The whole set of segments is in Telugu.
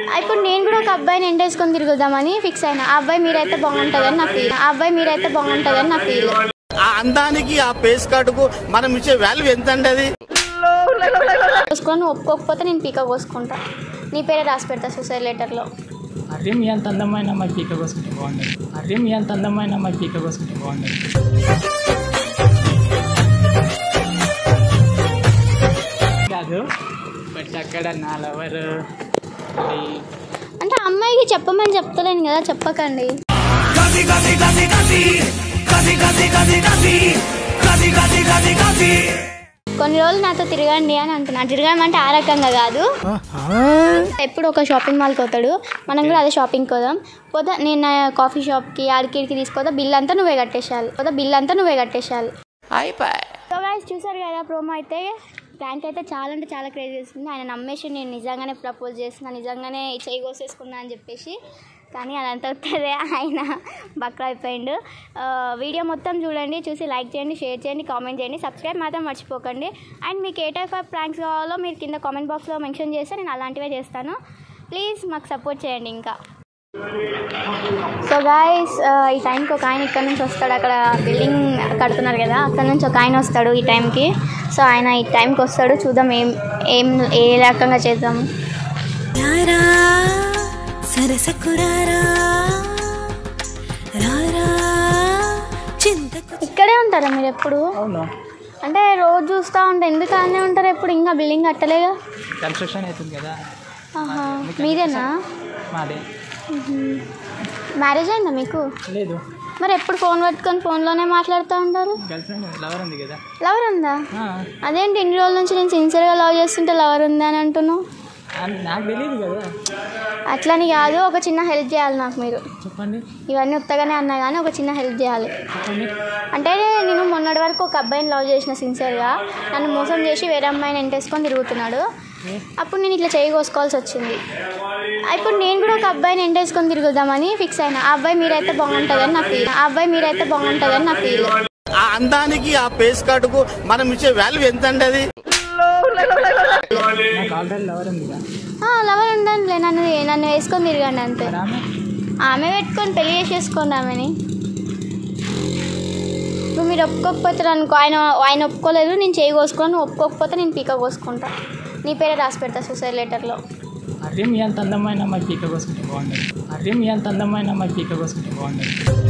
ఇప్పుడు నేను కూడా ఒక అబ్బాయిని ఎండేసుకొని తిరుగుదామని ఫిక్స్ అయినా ఆ అబ్బాయి మీరైతే బాగుంటుందని నా ఫీల్ ఆ అబ్బాయి మీరైతే బాగుంటుందని నా ఫీల్ ఆ అందానికి ఆ పేస్ కార్డుకు మనం ఇచ్చే వాల్యూ ఎంత అండి అది చూసుకొని నువ్వు ఒప్పుకోకపోతే నేను పీక కోసుకుంటా నీ పేరే రాసి పెడతా సూసైడ్ లెటర్లో అరే మీ అంత అందమైన అమ్మాయి పీక కోసుకుంటే బాగుండదు అరే మీ అంత అందమైన అమ్మాయి పీక కోసుకుంటే బాగుండదు కాదు బట్ అక్కడ నా లవర్ అంటే అమ్మాయికి చెప్పమని చెప్తలేను కదా చెప్పకండి కొన్ని రోజులు నాతో తిరగండి అని అంటున్నా తిరగడం అంటే ఆ రకంగా కాదు ఎప్పుడు ఒక షాపింగ్ మాల్కి పోతాడు మనం కూడా అదే షాపింగ్కి పోదాం పోదా నేను నా కాఫీ షాప్కి ఆడికి ఇడికి తీసుకోదా బిల్ అంతా నువ్వే కట్టేసాలి పోదా బిల్ అంతా నువ్వే కట్టేసాలి సో గైస్ చూసారు కదా ప్రోమో అయితే ప్రాంక్ అయితే చాలా అంటే చాలా క్రేజ్ చేస్తుంది ఆయన నమ్మేసి నేను నిజంగానే ప్రపోజ్ చేస్తున్నా నిజంగానే చేయి కోసేసుకున్నా అని చెప్పేసి కానీ అదంతా వస్తుంది ఆయన బక్రా అయిపోయిండు ఆ, వీడియో మొత్తం చూడండి చూసి లైక్ చేయండి షేర్ చేయండి కామెంట్ చేయండి సబ్స్క్రైబ్ మాత్రం మర్చిపోకండి అండ్ మీకు ఏ టైప్ ఆఫ్ ప్రాంక్స్ కావాలో మీరు కింద కామెంట్ బాక్స్లో మెన్షన్ చేస్తే నేను అలాంటివే చేస్తాను ప్లీజ్ మాకు సపోర్ట్ చేయండి ఇంకా సో గాయస్ ఈ టైంకి ఒక ఆయన ఇక్కడ నుంచి వస్తాడు అక్కడ బిల్డింగ్ కడుతున్నారు కదా అక్కడ నుంచి ఒక ఆయన వస్తాడు ఈ టైంకి సో ఆయన ఈ టైంకి వస్తాడు చూద్దాం ఏం ఏం ఏ రకంగా చేద్దాం రారా సరసకురారా రారా చింతకు ఇక్కడే ఉంటారా మీరు ఎప్పుడు అవును అంటే రోజు చూస్తూ ఉంటే ఎందుకు అనే ఉంటారు ఎప్పుడు ఇంకా బిల్డింగ్ కట్టలేగా కన్స్ట్రక్షన్ అవుతుంది కదా ఆహా మీదేనా మాదే మ్యారేజ్ అయిందా మీకు లేదు మరి ఎప్పుడు ఫోన్ పట్టుకొని ఫోన్లోనే మాట్లాడుతూ ఉంటారు గర్ల్ ఫ్రెండ్ లవర్ ఉంది కదా లవర్ ఉందా ఆ, అదేంటి ఇన్ని రోజుల నుంచి నేను సిన్సియర్గా లవ్ చేస్తుంటే లవర్ ఉందా అని అంటున్నావు ఆ- నాకు తెలియదు కదా అట్లని కాదు ఒక చిన్న హెల్ప్ చేయాలి నాకు మీరు చెప్పండి ఇవన్నీ ఉత్తగానే అన్నా కానీ ఒక చిన్న హెల్ప్ చేయాలి చెప్పండి అంటే నేను మొన్నటి వరకు ఒక అబ్బాయిని లవ్ చేసిన సిన్సియర్గా నన్ను మోసం చేసి వేరే అమ్మాయిని ఎంటేసుకొని తిరుగుతున్నాడు అప్పుడు నేను ఇట్లా చేయి కోసుకోవాల్సి వచ్చింది ఇప్పుడు నేను కూడా ఒక అబ్బాయిని ఎంటేసుకొని తిరుగుదామని ఫిక్స్ అయినా ఆ అబ్బాయి మీరైతే బాగుంటుందని నా ఫీల్ ఆ అబ్బాయి మీరైతే బాగుంటుందని నా ఫీల్ ఆ అందానికి ఆ పేస్ కార్డుకు మనం ఇచ్చే వాల్యూ ఎంత అండి అది నాకు ఆల్రెడీ లవర్ ఉంది కదా లవర్ ఉండండిలే నన్ను నన్ను వేసుకొని తిరగండి అంతే మరి ఆమె ఆమె పెట్టుకొని పెళ్లి చేసేసుకోండి ఆమెని ఇప్పుడు మీరు ఒప్పుకోకపోతారు అనుకో ఆయన ఆయన ఒప్పుకోలేదు నేను చేయి కోసుకొని నువ్వు ఒప్పుకోకపోతే నేను పీక కోసుకుంటా నీ పేరే రాసి పెడతా సూసైడ్ లెటర్లో అరే మీ అంత అందమైన అమ్మాయి పీక కోసుకుంటే బాగుండదు అరే మీ అంత అందమైన అమ్మాయి పీక కోసుకుంటే బాగుండదు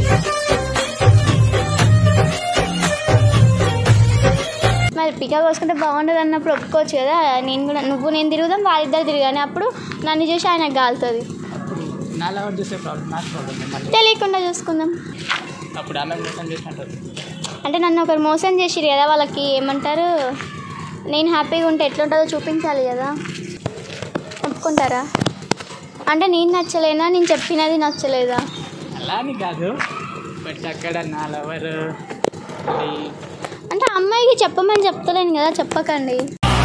మరి పిక కోసుకుంటే బాగుండదు అన్నప్పుడు ఒప్పుకోవచ్చు కదా నేను కూడా నువ్వు నేను తిరుగుదాం వాళ్ళిద్దరు తిరిగాని అప్పుడు నన్ను చూసి ఆయనకు కాలుతుంది అప్పుడు నా లవర్ చూసే ప్రాబ్లం నాకు ప్రాబ్లం మళ్ళీ తెలియకుండా చూసుకుందాం అప్పుడు ఆమె మోసం చేసినట్టు అవుతుంది. అంటే నన్ను ఒకరు మోసం చేసిరు కదా వాళ్ళకి ఏమంటారు నేను హ్యాపీగా ఉంటే ఎట్లుంటుందో చూపించాలి కదా ఒప్పుకుంటారా అంటే నేను నచ్చలేనా నేను చెప్పినది నచ్చలేదా అలా అని కాదు బట్ అక్కడ నా లవర్ అంటే అమ్మాయికి చెప్పమని చెప్తలేను కదా చెప్పకండి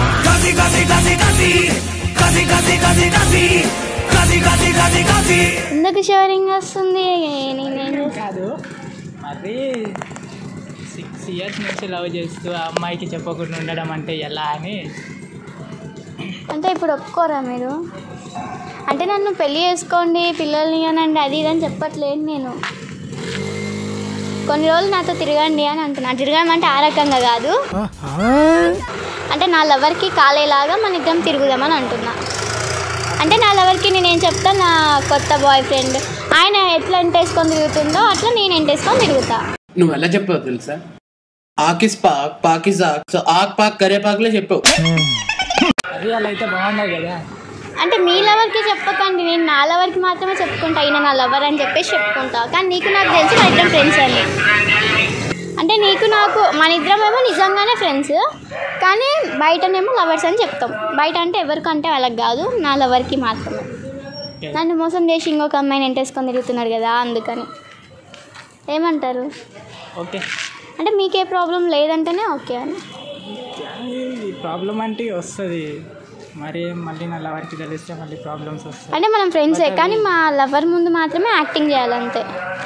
ఎందుకు షేరింగ్ వస్తుంది నేనేం చేస్తా కాదు మరి సిక్స్ ఇయర్స్ నుంచి లవ్ చేస్తూ ఆ అమ్మాయికి చెప్పకుండా ఉండడం అంటే ఎలా అని అంటే ఇప్పుడు ఒప్పుకోరా మీరు అంటే నన్ను పెళ్లి చేసుకోండి పిల్లల్ని అనండి అది ఇది అని చెప్పట్లేదు నేను కొన్ని రోజులు నాతో తిరగండి అని అంటున్నా తిరగడం అంటే ఆ రకంగా కాదు అంటే నా లవర్కి కాలేలాగా మన ఇద్దరం తిరుగుదామని అంటున్నా అంటే నా లవర్కి నేనేం చెప్తా నా కొత్త బాయ్ ఫ్రెండ్ ఆయన ఎట్లా ఎంటేసుకొని తిరుగుతుందో అట్లా నేను ఎంటేసుకొని తిరుగుతా నువ్వు ఎలా చెప్పావు తెలుసా ఆకిస్ పాక్ పాకిస్ ఆక్ సో ఆక్ పాక్ కరే పాక్లే చెప్పావు అది అలా అయితే బాగుండదు కదా అంటే మీ లవర్కి చెప్పకండి నేను నా లవర్కి మాత్రమే చెప్పుకుంటా ఈయన నా లవర్ అని చెప్పేసి చెప్పుకుంటా కానీ నీకు నాకు తెలిసి మన ఇద్దరం ఫ్రెండ్స్ అని అంటే నీకు నాకు మన ఇద్దరం ఏమో నిజంగానే ఫ్రెండ్స్ కానీ బయటనేమో లవర్స్ అని చెప్తాం బయట అంటే ఎవరికంటే వాళ్ళకి కాదు నా లవర్కి మాత్రమే నన్ను మోసం చేసి ఇంకొక అమ్మాయిని ఎంటేసుకొని తిరుగుతున్నాడు కదా అందుకని ఏమంటారు ఓకే అంటే మీకే ప్రాబ్లం లేదంటేనే ఓకే అని ప్రాబ్లం అంటే వస్తుంది మరి మళ్ళీ నా లవర్కి తెలిస్తే మళ్ళీ ప్రాబ్లమ్స్ వస్తాయి అంటే మనం ఫ్రెండ్సే కానీ మా లవర్ ముందు మాత్రమే యాక్టింగ్ చేయాలంతే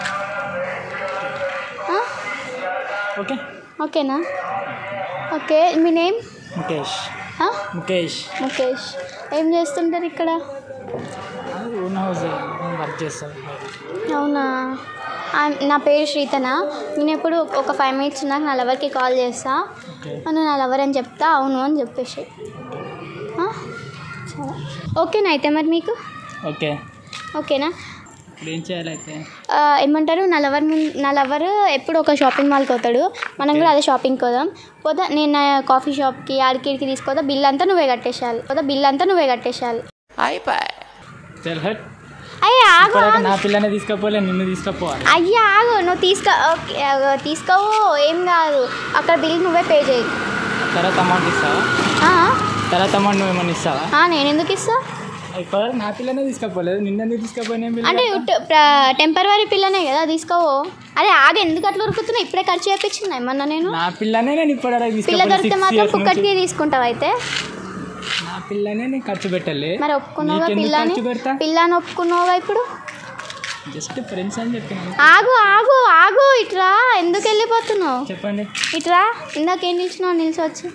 ఆ? ఓకే ఓకేనా ఓకే మీ నేమ్ ముఖేష్ ఆ? ముఖేష్ ముఖేష్ ఏం చేస్తుంటారు ఇక్కడ ఆ, ఓన్ హౌస్ వర్క్ చేస్తాను అవునా ఆ- నా పేరు శ్రీతన నేను ఎప్పుడు ఒక ఫైవ్ మినిట్స్ నాకు నా లవర్కి కాల్ చేస్తా ఓకే నువ్వు నా లవర్ అని చెప్తా అవును అని చెప్పేసి ఆ? సరే ఓకేనా అయితే మరి మీకు ఓకే ఓకేనా ఇప్పుడు ఏం చేయాలైతే ఆ, ఏమంటారు నా లవర్ ముం- నా లవర్ ఎప్పుడు ఒక షాపింగ్ మాల్కి పోతాడు మనం కూడా అదే షాపింగ్కి పోదాం పోతా నేను నా కాఫీ షాప్కి ఆడికిడికి తీసుకోదా బిల్ అంతా నువ్వే కట్టేసేయాలి పోతా బిల్ అంతా నువ్వే కట్టేసేయాలి చల్ హట్ అయ్యా ఆగు ఇప్పటిదాకా ఆగు. నా పిల్లనే తీసుకపోలే నిన్ను తీసుకపోవాలి అయ్యా ఆగు నువ్వు తీసుకో ఓకే, ఆగు, తీసుకోవు ఏం కాదు అక్కడ బిల్ నువ్వే పే చేయి తర్వాత అమౌంట్ ఇస్తావా ఆ? తర్వాత అమౌంట్ నువ్వు ఏమన్నా ఇస్తావా ఆ, నేను ఎందుకు ఇస్తా ఇప్పటివరకు నా పిల్లనే తీసుకపోలేదు నిన్నెందుకు తీసుకపోయినా ఏం అంటే పిల్ల? టెంపరీ పిల్లనే కదా తీసుకోవు అదే ఆగ ఎందుకు అట్లా ఉరుకుతున్నావు ఇప్పుడే ఖర్చు చేయించింది ఏమన్నా నేను నా పిల్లనే నేను ఇప్పటివరకు పిల్ల తీసుకపోలేదు దొరికితే సిక్స్ మాత్రం ఇయర్స్ నుంచి కుక్కటికి తీసుకుంటావు అయితే నా పిల్లనే నేను ఖర్చు పెట్టలే మరి ఒప్పుకున్నావుగా నీకెందుకు పిల్లని ఖర్చు పెడతా పిల్లని ఒప్పుకున్నావుగా ఇప్పుడు జస్ట్ ఫ్రెండ్స్ అని చెప్పిన ఆగు ఆగు ఆగు ఇట్రా ఎందుకు వెళ్ళిపోతున్నావు చెప్పండి ఇట్రా ఇందాక ఏం నిల్చున్నావు నిల్చొచ్చి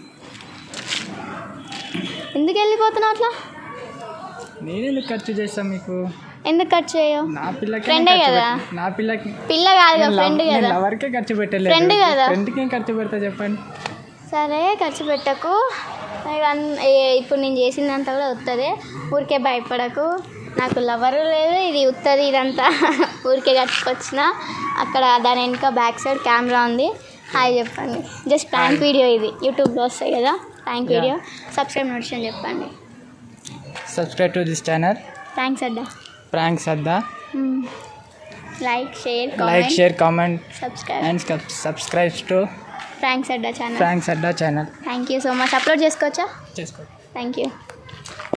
ఎందుకు వెళ్ళిపోతున్నావు అట్లా నేను ఎందుకు ఖర్చు చేస్తాను మీకు ఎందుకు ఖర్చు చేయవు నా పిల్లకి Friend ఏ కదా? నా పిల్లకి పిల్ల కాదు కదా ఫ్రెండ్ కదా లవర్కే ఖర్చు పెట్టలేదు Friend కదా? ఫ్రెండ్కి ఏం ఖర్చు పెడతా చెప్పండి సరే ఖర్చు పెట్టకు ఇక అన్- ఏ- ఇప్పుడు నేను చేసిందంతా కూడా వస్తుంది ఊరికే భయపడకు నాకు లవరు లేదు ఇది ఉత్తది ఇదంతా ఊరికే కట్టుకొచ్చిన అక్కడ దాని వెనుక బ్యాక్ సైడ్ కెమెరా ఉంది హాయ్ చెప్పండి జస్ట్ ప్రాంక్ వీడియో ఇది యూట్యూబ్లో వస్తాయి కదా ప్రాంక్ వీడియో సబ్స్క్రైబ్ నోటిషన్ చెప్పండి subscribe to this channel thanks Adda pranks Adda like share like comment share comment subscribe and subscribe to thanks Adda channel pranks Adda channel thank you so much upload చేసుకోవచ్చా చేసుకో థ్యాంక్ యూ